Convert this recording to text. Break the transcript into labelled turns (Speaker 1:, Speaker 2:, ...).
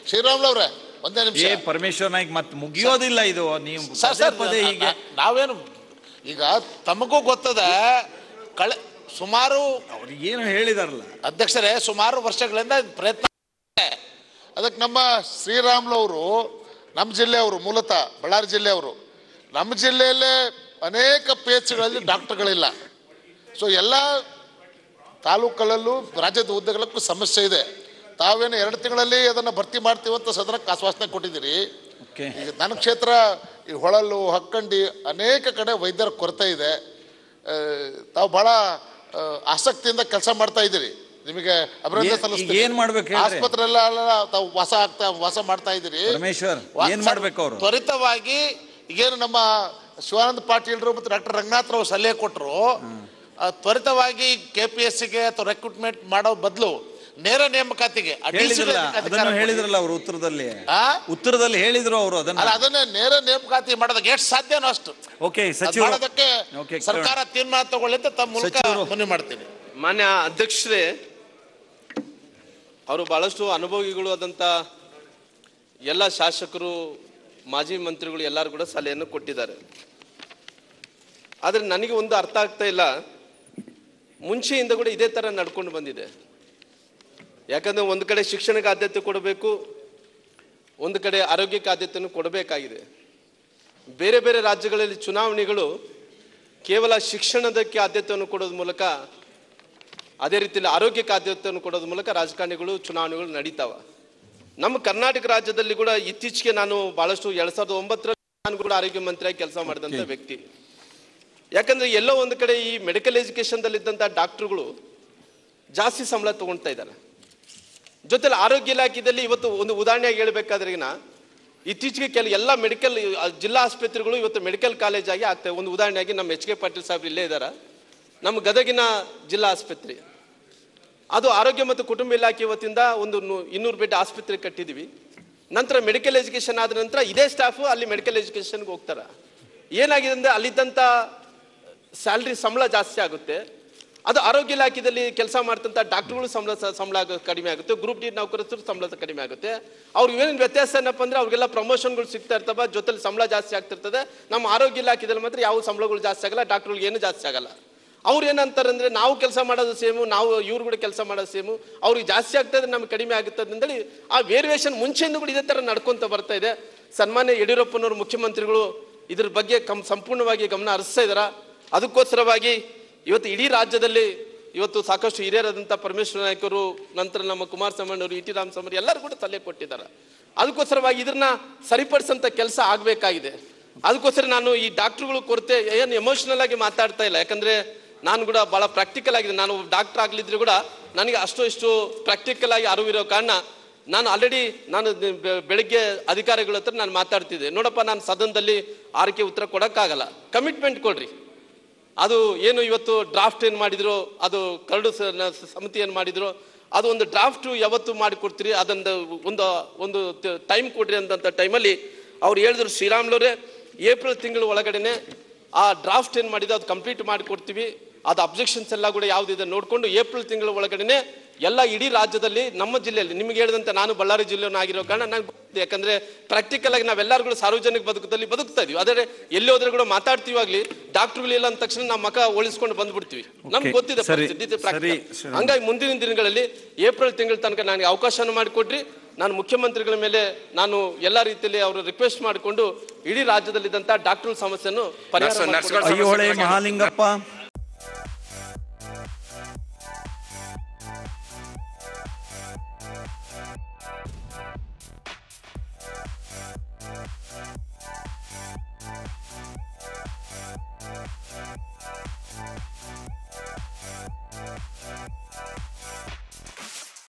Speaker 1: ಶ್ರೀರಾಮ್ಲವ್ರೆ ಒಂದೇ ನಿಮಿಷ
Speaker 2: ಏ ಪರಮೇಶ್ವರ್ ನಾಯ್ಕ್ ಮತ್ತೆ ಮುಗಿಯೋದಿಲ್ಲ ಇದು ನೀವು
Speaker 1: ಸರ್
Speaker 2: ಪದೇ
Speaker 1: ಸರ್
Speaker 2: ಪದೇ ಹೀಗೆ
Speaker 1: ನಾವೇನು ಈಗ ತಮಗೂ ಗೊತ್ತದ ಕಳೆ ಸುಮಾರು
Speaker 2: ಅವ್ರಿಗೆ ಏನು ಹೇಳಿದಾರಲ್ಲ
Speaker 1: ಅಧ್ಯಕ್ಷರೇ ಸುಮಾರು ವರ್ಷಗಳಿಂದ ಪ್ರಯತ್ನ ಇದೆ. ಅದಕ್ಕೆ ನಮ್ಮ ಶ್ರೀರಾಮ್ಲವರು ನಮ್ಮ ಜಿಲ್ಲೆಯವರು ಮೂಲತಃ ಬಳ್ಳಾರಿ ಜಿಲ್ಲೆಯವರು ನಮ್ಮ ಜಿಲ್ಲೆಯಲ್ಲೇ ಅನೇಕ ಪಿ ಎಚ್ ಗಳಲ್ಲಿ ಡಾಕ್ಟರ್ಗಳಿಲ್ಲ ಸೊ ಎಲ್ಲ ತಾಲೂಕುಗಳಲ್ಲೂ ರಾಜ್ಯದ ಹುದ್ದೆಗಳಕ್ಕೂ ಸಮಸ್ಯೆ ಇದೆ ತಾವೇನು ಎರಡು ತಿಂಗಳಲ್ಲಿ ಅದನ್ನು ಭರ್ತಿ ಮಾಡ್ತೀವಿ ಅಂತ ಸದನಕ್ಕೆ ಆಶ್ವಾಸನೆ ಕೊಟ್ಟಿದ್ದೀರಿ
Speaker 2: ಓಕೆ
Speaker 1: ಈಗ ನನ್ನ ಕ್ಷೇತ್ರ ಈ ಹೊಳಲು ಹಕ್ಕಂಡಿ ಅನೇಕ ಕಡೆ ವೈದ್ಯರ ಕೊರತೆ ಇದೆ ಆ, ತಾವು ಬಹಳ ಆ, ಆಸಕ್ತಿಯಿಂದ ಕೆಲಸ ಮಾಡ್ತಾ ಇದ್ದೀರಿ ನಿಮಗೆ ಅಭಿನಂದನೆ
Speaker 2: ಏನ್-
Speaker 1: ಸಲ್ಲಿಸ್ತೀನಿ
Speaker 2: ಈಗ ಏನ್ ಮಾಡ್ಬೇಕು ಹೇಳ್ರಿ?
Speaker 1: ಆಸ್ಪತ್ರೆಲ್ಲ ತಾವು ವಾಸ ಆಗ್ತಾ ವಾಸ ಮಾಡ್ತಾ ಇದ್ದೀರಿ
Speaker 2: ಪರಮೇಶ್ವರ್
Speaker 1: ವಾ-
Speaker 2: ಏನ್
Speaker 1: ಸರ್,
Speaker 2: ಮಾಡ್ಬೇಕು ಅವರು
Speaker 1: ತ್ವರಿತವಾಗಿ ಈಗೇನು ನಮ್ಮ ಶಿವಾನಂದ ಪಾಟೀಲ್ರು ಮತ್ತು ಡಾಕ್ಟರ್ ರಂಗನಾಥ್ ರಾವ್ ಸಲಹೆ ಕೊಟ್ಟರು ತ್ವರಿತವಾಗಿ ಕೆ ಪಿ ಎಸ್ ಸಿಗೆ ಅಥವಾ ರೆಕ್ರೂಟ್ಮೆಂಟ್ ಮಾಡೋ ಬದಲು ನೇರ ನೇಮಕಾತಿಗೆ ಆ DC
Speaker 2: ಹೇಳಿದ್ರಲ್ಲ
Speaker 1: ನೇಮಕಾತಿ
Speaker 2: ಅದನ್ನು
Speaker 1: ಕಾರ್ಯಕ್ರಮ.
Speaker 2: ಹೇಳಿದ್ರಲ್ಲ ಅವರು ಉತ್ತರದಲ್ಲಿ
Speaker 1: ಆ?
Speaker 2: ಉತ್ತರದಲ್ಲಿ ಹೇಳಿದ್ರು ಅವರು ಅದನ್ನ
Speaker 1: ಅಲ್ಲ ಅದನ್ನೇ ನೇರ ನೇಮಕಾತಿ ಮಾಡೋದಕ್ಕೆ ಎಷ್ಟು ಸಾಧ್ಯನೋ ಅಷ್ಟು
Speaker 2: ಓಕೆ
Speaker 1: ಅದ್
Speaker 2: ಸಚಿವರು
Speaker 1: ಮಾಡೋದಕ್ಕೆ
Speaker 2: ಓಕೆ,
Speaker 1: ಸರ್ಕಾರ ತೀರ್ಮಾನ ತಗೊಳ್ಳಿ ಅಂತ ತಮ್ಮ ಮೂಲಕ
Speaker 2: ಸಚಿವರು.
Speaker 1: ಮನವಿ ಮಾಡ್ತೀನಿ
Speaker 3: ಮಾನ್ಯ ಅಧ್ಯಕ್ಷರೇ ಅವರು ಬಹಳಷ್ಟು ಅನುಭವಿಗಳು ಆದಂಥ ಎಲ್ಲ ಶಾಸಕರು ಮಾಜಿ ಮಂತ್ರಿಗಳು ಎಲ್ಲರೂ ಕೂಡ ಸಲಹೆಯನ್ನು ಕೊಟ್ಟಿದ್ದಾರೆ ಆದರೆ ನನಗೆ ಒಂದು ಅರ್ಥ ಆಗ್ತಾ ಇಲ್ಲ ಮುಂಚೆಯಿಂದ ಕೂಡ ಇದೇ ಥರ ನಡ್ಕೊಂಡು ಬಂದಿದೆ ಯಾಕಂದರೆ ಒಂದು ಕಡೆ ಶಿಕ್ಷಣಕ್ಕೆ ಆದ್ಯತೆ ಕೊಡಬೇಕು ಒಂದು ಕಡೆ ಆರೋಗ್ಯಕ್ಕೆ ಆದ್ಯತೆಯನ್ನು ಕೊಡಬೇಕಾಗಿದೆ ಬೇರೆ ಬೇರೆ ರಾಜ್ಯಗಳಲ್ಲಿ ಚುನಾವಣೆಗಳು ಕೇವಲ ಶಿಕ್ಷಣದಕ್ಕೆ ಆದ್ಯತೆಯನ್ನು ಕೊಡೋದ್ರ ಮೂಲಕ ಅದೇ ರೀತಿಯಲ್ಲಿ ಆರೋಗ್ಯಕ್ಕೆ ಆದ್ಯತೆಯನ್ನು ಕೊಡೋದ್ರ ಮೂಲಕ ರಾಜಕಾರಣಿಗಳು ಚುನಾವಣೆಗಳು ನಡೀತಾವ ನಮ್ಮ ಕರ್ನಾಟಕ ರಾಜ್ಯದಲ್ಲಿ ಕೂಡ ಇತ್ತೀಚೆಗೆ ನಾನು ಬಹಳಷ್ಟು ಎರಡ್ ಸಾವಿರದ ಒಂಬತ್ತರಲ್ಲಿ ನಾನು ಕೂಡ ಆರೋಗ್ಯ ಮಂತ್ರಿಯಾಗಿ ಕೆಲಸ ಮಾಡಿದಂಥ ವ್ಯಕ್ತಿ ಯಾಕಂದ್ರೆ ಎಲ್ಲೋ ಒಂದು ಕಡೆ ಈ ಮೆಡಿಕಲ್ ಎಜುಕೇಶನ್ದಲ್ಲಿದ್ದಂಥ ಡಾಕ್ಟರ್ಗಳು ಜಾಸ್ತಿ ಸಂಬಳ ತಗೊಳ್ತಾ ಇದ್ದಾರೆ ಜೊತೆಲಿ ಆರೋಗ್ಯ ಇಲಾಖೆಯಲ್ಲಿ ಇವತ್ತು ಒಂದು ಉದಾಹರಣೆಯಾಗಿ ಹೇಳ್ಬೇಕಾದ್ರೆಗಿನ ಇತ್ತೀಚೆಗೆ ಕೆಲ ಎಲ್ಲ ಮೆಡಿಕಲ್ ಜಿಲ್ಲಾ ಆಸ್ಪತ್ರೆಗಳು ಇವತ್ತು ಮೆಡಿಕಲ್ ಕಾಲೇಜ್ ಆಗಿ ಆಗ್ತವೆ ಒಂದು ಉದಾಹರಣೆಯಾಗಿ ನಮ್ಮ ಎಚ್ ಕೆ ಪಾಟೀಲ್ ಸಾಹೇಬ್ ಇಲ್ಲೇ ಇದ್ದಾರೆ ನಮ್ಮ ಗದಗಿನ ಜಿಲ್ಲಾ ಆಸ್ಪತ್ರೆ ಅದು ಆರೋಗ್ಯ ಮತ್ತು ಕುಟುಂಬ ಇಲಾಖೆ ವತಿಯಿಂದ ಒಂದು ನೂ- ಇನ್ನೂರು ಬೆಡ್ ಆಸ್ಪತ್ರೆ ಕಟ್ಟಿದ್ವಿ ನಂತರ ಮೆಡಿಕಲ್ ಎಜುಕೇಶನ್ ಆದ ನಂತರ ಇದೇ ಸ್ಟಾಫು ಅಲ್ಲಿ ಮೆಡಿಕಲ್ ಎಜುಕೇಶನ್ಗೆ ಹೋಗ್ತಾರೆ ಏನಾಗಿದೆ ಅಂದರೆ ಅಲ್ಲಿದ್ದಂಥ ಸ್ಯಾಲ್ರಿ ಸಂಬಳ ಜಾಸ್ತಿ ಆಗುತ್ತೆ ಅದು ಆರೋಗ್ಯ ಇಲಾಖೆಯಲ್ಲಿ ಕೆಲಸ ಮಾಡ್ತಂಥ ಡಾಕ್ಟರ್ಗಳು ಸಂಬಳ ಸ- ಸಂಬಳ ಆಗೋ ಕಡಿಮೆ ಆಗುತ್ತೆ ಗ್ರೂಪ್ ಡಿ ನೌಕರಸ್ಥರು ಸಂಬಳ ಸ- ಕಡಿಮೆ ಆಗುತ್ತೆ ಅವ್ರಿಗೆ ಏನೇನು ವ್ಯತ್ಯಾಸ ಏನಪ್ಪ ಅಂದ್ರೆ ಅವ್ರಿಗೆಲ್ಲ ಪ್ರಮೋಷನ್ಗಳು ಸಿಗ್ತಾ ಇರ್ತವೆ ಜೊತೆಲಿ ಸಂಬಳ ಜಾಸ್ತಿ ಆಗ್ತಿರ್ತದೆ ನಮ್ಮ ಆರೋಗ್ಯ ಇಲಾಖೆಯಲ್ಲಿ ಮಾತ್ರ ಯಾವ ಸಂಬಳಗಳು ಜಾಸ್ತಿ ಆಗಲ್ಲ ಡಾಕ್ಟರ್ಗಳಿಗೆ ಏನು ಜಾಸ್ತಿ ಆಗಲ್ಲ ಅವ್ರು ಏನಂತಾರೆ ಅಂದ್ರೆ ನಾವು ಕೆಲಸ ಮಾಡೋದು ಸೇಮು ನಾವು ಇವ್ರು ಕೂಡ ಕೆಲಸ ಮಾಡೋದು ಸೇಮು ಅವ್ರಿಗೆ ಜಾಸ್ತಿ ಆಗ್ತದೆ ನಮ್ಗೆ ಕಡಿಮೆ ಆಗುತ್ತದೆ ಅಂತೇಳಿ ಆ ವೇರಿಯೇಷನ್ ಮುಂಚೆಯಿಂದ ಕೂಡ ಇದೇ ಥರ ನಡ್ಕೊಂತ ಬರ್ತಾ ಇದೆ ಸನ್ಮಾನ್ಯ ಯಡಿಯೂರಪ್ಪನವರು ಮುಖ್ಯಮಂತ್ರಿಗಳು ಇದ್ರ ಬಗ್ಗೆ ಕಮ್ ಸಂಪೂರ್ಣವಾಗಿ ಗಮನ ಹರಿಸ್ತಾ ಇದಾರ ಅದಕ್ಕೋಸ್ಕರವಾಗಿ ಇವತ್ತು ಇಡೀ ರಾಜ್ಯದಲ್ಲಿ ಇವತ್ತು ಸಾಕಷ್ಟು ಹಿರಿಯರಾದಂಥ ಪರಮೇಶ್ವರ ನಾಯ್ಕರು ನಂತರ ನಮ್ಮ ಕುಮಾರಸ್ವಾಮಿ ಅವರು ಇ ಟಿ ರಾಮಸ್ವಾಮಿ ಎಲ್ಲರೂ ಕೂಡ ಸಲಹೆ ಕೊಟ್ಟಿದ್ದಾರೆ ಅದಕ್ಕೋಸ್ಕರವಾಗಿ ಇದನ್ನ ಸರಿಪಡಿಸಂತ ಕೆಲಸ ಆಗಬೇಕಾಗಿದೆ ಅದಕ್ಕೋಸ್ಕರ ನಾನು ಈ ಡಾಕ್ಟರ್ಗಳು ಕೊರತೆ ಏನು ಎಮೋಷನಲ್ ಆಗಿ ಮಾತಾಡ್ತಾ ಇಲ್ಲ ಯಾಕಂದ್ರೆ ನಾನು ಕೂಡ ಬಹಳ ಪ್ರಾಕ್ಟಿಕಲ್ ಆಗಿದೆ ನಾನು ಡಾಕ್ಟರ್ ಆಗ್ಲಿದ್ರು ಕೂಡ ನನಗೆ ಅಷ್ಟು ಇಷ್ಟು ಪ್ರಾಕ್ಟಿಕಲ್ ಆಗಿ ಅರಿವಿರೋ ಕಾರಣ ನಾನು ಆಲ್ರೆಡಿ ನಾನು ಬೆ- ಬೆಳಿಗ್ಗೆ ಅಧಿಕಾರಿಗಳ ಹತ್ರ ನಾನು ಮಾತಾಡ್ತಿದ್ದೆ ನೋಡಪ್ಪ ನಾನು ಸದನದಲ್ಲಿ ಆರಕ್ಕೆ ಉತ್ತರ ಕೊಡೋಕ್ಕಾಗಲ್ಲ ಕಮಿಟ್ಮೆಂಟ್ ಕೊಡ್ರಿ ಅದು ಏನು ಇವತ್ತು ಡ್ರಾಫ್ಟ್ ಏನು ಮಾಡಿದ್ರು ಅದು ಕರಡು ಸ- ನ- ಸಮಿತಿ ಏನು ಮಾಡಿದ್ರು ಅದು ಒಂದು ಡ್ರಾಫ್ಟ್ ಯಾವತ್ತು ಮಾಡಿ ಕೊಡ್ತೀರಿ ಅದೊಂದು ಒಂದು ಒಂದು ಟೈಮ್ ಕೊಡ್ರಿ ಅಂತಂತ ಟೈಮಲ್ಲಿ ಅವ್ರು ಹೇಳಿದ್ರು ಶ್ರೀರಾಮ್ಲವ್ರೆ ಏಪ್ರಿಲ್ ತಿಂಗಳ ಒಳಗಡೆನೆ ಆ ಡ್ರಾಫ್ಟ್ ಏನು ಮಾಡಿದ್ರು ಅದು ಕಂಪ್ಲೀಟ್ ಮಾಡಿ ಕೊಡ್ತೀವಿ ಅದು ಅಬ್ಜೆಕ್ಷನ್ಸ್ ಎಲ್ಲ ಕೂಡ ಯಾವುದಿದೆ ನೋಡಿಕೊಂಡು ಏಪ್ರಿಲ್ ತಿಂಗಳ ಒಳಗಡೆನೆ ಎಲ್ಲ ಇಡೀ ರಾಜ್ಯದಲ್ಲಿ ನಮ್ಮ ಜಿಲ್ಲೆಯಲ್ಲಿ ನಿಮ್ಗೆ ಹೇಳಿದಂತೆ ನಾನು ಬಳ್ಳಾರಿ ಜಿಲ್ಲೆಯವನಾಗಿರೋ ಕಾರಣ ನಂಗೆ ಗೊತ್ತಿದೆ. ಯಾಕಂದ್ರೆ ಪ್ರಾಕ್ಟಿಕಲ್ ಆಗಿ ನಾವೆಲ್ಲರೂ ಕೂಡ ಸಾರ್ವಜನಿಕ ಬದುಕದಲ್ಲಿ ಬದುಕ್ತಾ ಇದೀವಿ ಆದರೆ ಎಲ್ಲಿ ಹೋದ್ರೆ ಕೂಡ ಮಾತಾಡ್ತೀವಾಗ್ಲಿ ಡಾಕ್ಟರ್ಗಳು ಇಲ್ಲ ಅಂದ ತಕ್ಷಣ ನಮ್ಮ ಮಕ ಹೋಲಿಸ್ಕೊಂಡು ಬಂದ್ಬಿಡ್ತೀವಿ ನಮ್ಗೆ
Speaker 2: Okay.
Speaker 3: ಗೊತ್ತಿದೆ
Speaker 2: ಸರಿ,
Speaker 3: ಪರಿಸ್ಥಿತಿ, ಇದು practical.
Speaker 2: ಸರಿ, ಸರಿ.
Speaker 3: ಹಂಗಾಗಿ ಮುಂದಿನ ದಿನಗಳಲ್ಲಿ ಏಪ್ರಿಲ್ ತಿಂಗಳ ತನಕ ನನಗೆ ಅವಕಾಶನ ಮಾಡಿಕೊಟ್ರಿ ನಾನು ಮುಖ್ಯಮಂತ್ರಿಗಳ ಮೇಲೆ ನಾನು ಎಲ್ಲ ರೀತಿಯಲ್ಲಿ ಅವರು ರಿಕ್ವೆಸ್ಟ್ ಮಾಡಿಕೊಂಡು ಇಡೀ ರಾಜ್ಯದಲ್ಲಿದ್ದಂಥ ಡಾಕ್ಟರ್ ಸಮಸ್ಯೆಯನ್ನು ಪರಿಹಾರ
Speaker 4: ನರ್ಸ್-
Speaker 3: ಮಾಡ್ಕೊಡ್ತೀನಿ.
Speaker 4: ನರ್ಸ್ಗಳ
Speaker 2: ಐಹೊಳೆ ಮಹಾಲಿಂಗಪ್ಪ